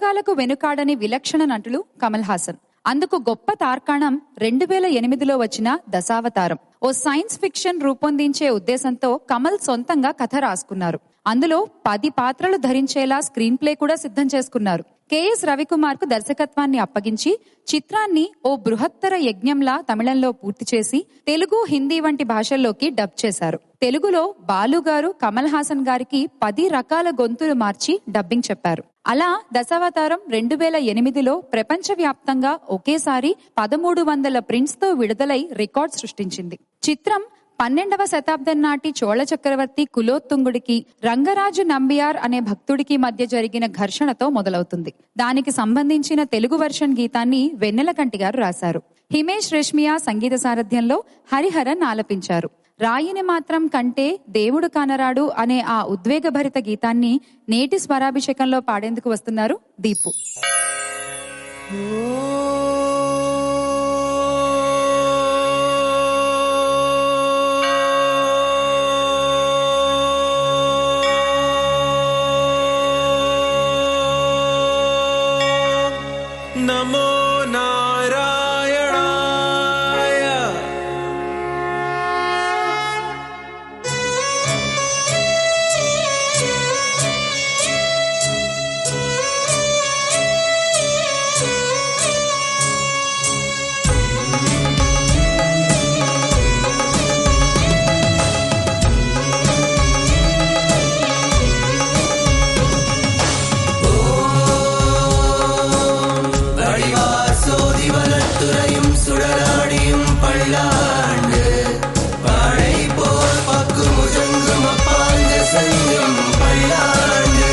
ప్రయోగాలకు వెనుకాడని విలక్షణ నటులు కమల్ హాసన్ అందుకు గొప్ప తార్కాణం రెండు వేల ఎనిమిదిలో వచ్చిన దశావతారం ఓ సైన్స్ ఫిక్షన్ రూపొందించే ఉద్దేశంతో కమల్ సొంతంగా కథ రాసుకున్నారు అందులో పది పాత్రలు ధరించేలా స్క్రీన్ ప్లే కూడా సిద్ధం చేసుకున్నారు కెఎస్ రవికుమార్ కు దర్శకత్వాన్ని అప్పగించి చిత్రాన్ని ఓ బృహత్తర యజ్ఞంలా తమిళంలో పూర్తి చేసి తెలుగు హిందీ వంటి భాషల్లోకి డబ్ చేశారు తెలుగులో బాలు గారు కమల్ హాసన్ గారికి పది రకాల గొంతులు మార్చి డబ్బింగ్ చెప్పారు అలా దశావతారం రెండు వేల ఎనిమిదిలో ప్రపంచవ్యాప్తంగా ఒకేసారి పదమూడు వందల ప్రింట్స్ తో విడుదలై రికార్డ్ సృష్టించింది చిత్రం పన్నెండవ శతాబ్దం నాటి చోళ చక్రవర్తి కులోత్తుంగుడికి రంగరాజు నంబియార్ అనే భక్తుడికి మధ్య జరిగిన ఘర్షణతో మొదలవుతుంది దానికి సంబంధించిన తెలుగు వర్షన్ గీతాన్ని వెన్నెలకంటి గారు రాశారు హిమేష్ రేష్మియా సంగీత సారథ్యంలో హరిహరన్ ఆలపించారు రాయిని మాత్రం కంటే దేవుడు కానరాడు అనే ఆ ఉద్వేగభరిత గీతాన్ని నేటి స్వరాభిషేకంలో పాడేందుకు వస్తున్నారు దీపు నమో నారాయణాయ சோதிவனத்துறையும் சுடராடியும் பல்லாண்டு பாழை போல் பக்கு முழங்கும் அப்பாஞ்ச செல்லும் பல்லாண்டு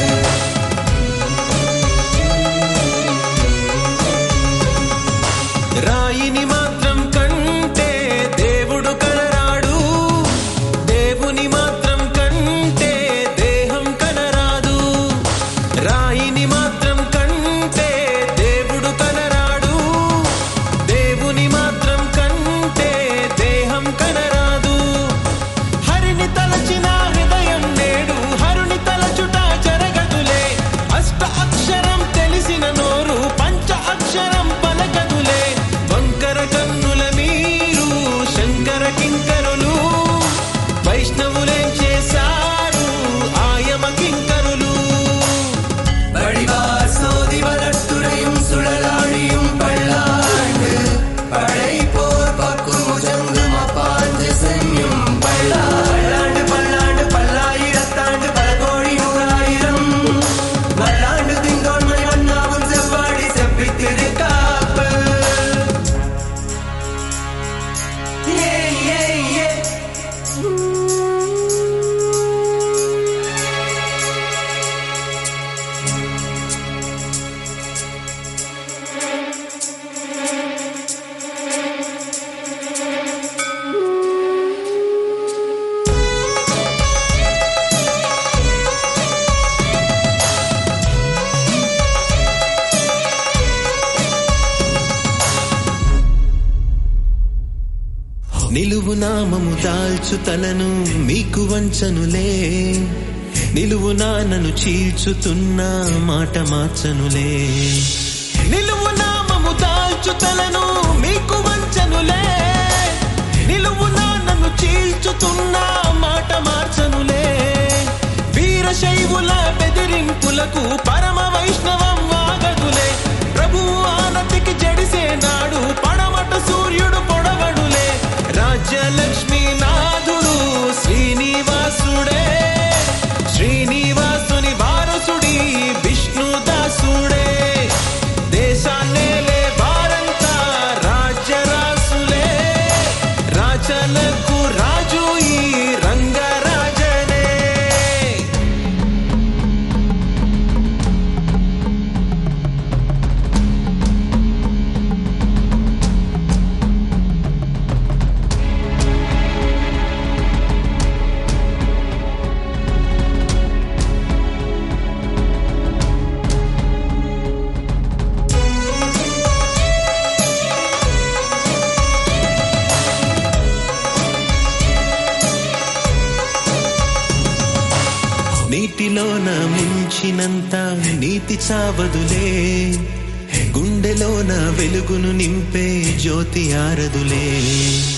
రాయిని మాత్రం కంటే దేవుడు కనరాడు దేవుని మాత్రం కంటే దేహం కనరాదు రాయిని మాత్రం కంటే దేవుడు కనరాడు దేవుని మాత్రం కంటే దేహం కనరాదు హరిని తలచిన హృదయం నేడు హరుని తలచుట జరగదులే అష్ట అక్షరం తెలిసిన నోరు పంచ అక్షరం పలకదులే వంకర కన్నుల మీరు శంకర కింకరులు వైష్ణవులేం చేశారు ఆయమ కింకరులు வடிவார் சோதிவனத்துறையும் சுடராடியும் பல்லாண்டு பழை போர் பக்கு முழங்கும் அப்பாஞ்ச செல்லும் பல்லாண்டு பல்லாண்டு பல்லாயிரத்தாண்டு பல கோடி நூறாயிரம் வல்லாண்டு திங்கோன் மணி வண்ணாவும் செவ்வாடி செவ்வித்திரு காப்பு ஏ ஏ ஏ నిలువు నామము దాల్చు తలను మీకు వంచనులే నిలువు నాన్నను చీల్చుతున్న మాట మార్చనులే నిలువు నామము దాల్చు తలను మీకు వంచనులే నిలువు నాన్నను చీల్చుతున్న మాట మార్చనులే వీరశైవుల బెదిరింపులకు పరమ వైష్ణవం వాగదులే ప్రభువు ఆనతికి జడిసే నాడు పడమట సూర్యుడు పొడవడులే రాజ్యలక్ష్మీ నాథుడు శ్రీనివాసుడే శ్రీనివాసుని వారసుడి విష్ణుదాసుడే దేశాన్నేలే వారంతా రాజ్యరాసులే రాజలకు రాజు ఈ రంగరాజనే నిప్పులోన ముంచినంత నీతి చావదులే గుండెలోన వెలుగును నింపే జ్యోతి ఆరదులే